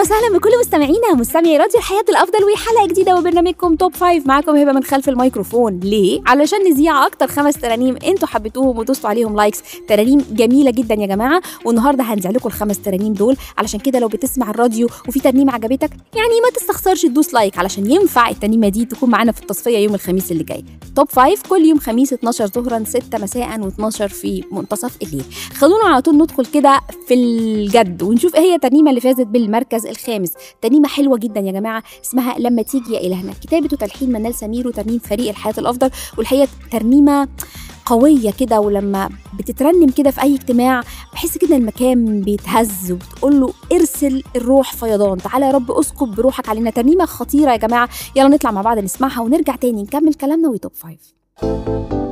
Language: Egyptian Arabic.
وسهلا بكل مستمعينا مستمعي راديو الحياة الأفضل وحلقة جديدة وبرنامجكم توب فايف معاكم هبة من خلف الميكروفون ليه؟ علشان نذيع أكتر خمس ترانيم أنتوا حبيتوهم وتوصلوا عليهم لايكس ترانيم جميلة جدا يا جماعة والنهاردة هنذيع لكم الخمس ترانيم دول علشان كده لو بتسمع الراديو وفي ترنيمة عجبتك يعني ما تستخسرش تدوس لايك علشان ينفع الترنيمة دي تكون معانا في التصفية يوم الخميس اللي جاي توب فايف كل يوم خميس 12 ظهرا 6 مساء و12 في منتصف الليل خلونا على طول ندخل كده في الجد ونشوف ايه هي الترنيمة اللي فازت بالمركز الخامس ترنيمة حلوة جدا يا جماعة اسمها لما تيجي يا إلهنا كتابة وتلحين منال سمير وترنيم فريق الحياة الأفضل والحقيقة ترنيمة قوية كده ولما بتترنم كده في أي اجتماع بحس كده المكان بيتهز وبتقول له ارسل الروح فيضان تعالى يا رب اسكب بروحك علينا ترنيمة خطيرة يا جماعة يلا نطلع مع بعض نسمعها ونرجع تاني نكمل كلامنا وتوب فايف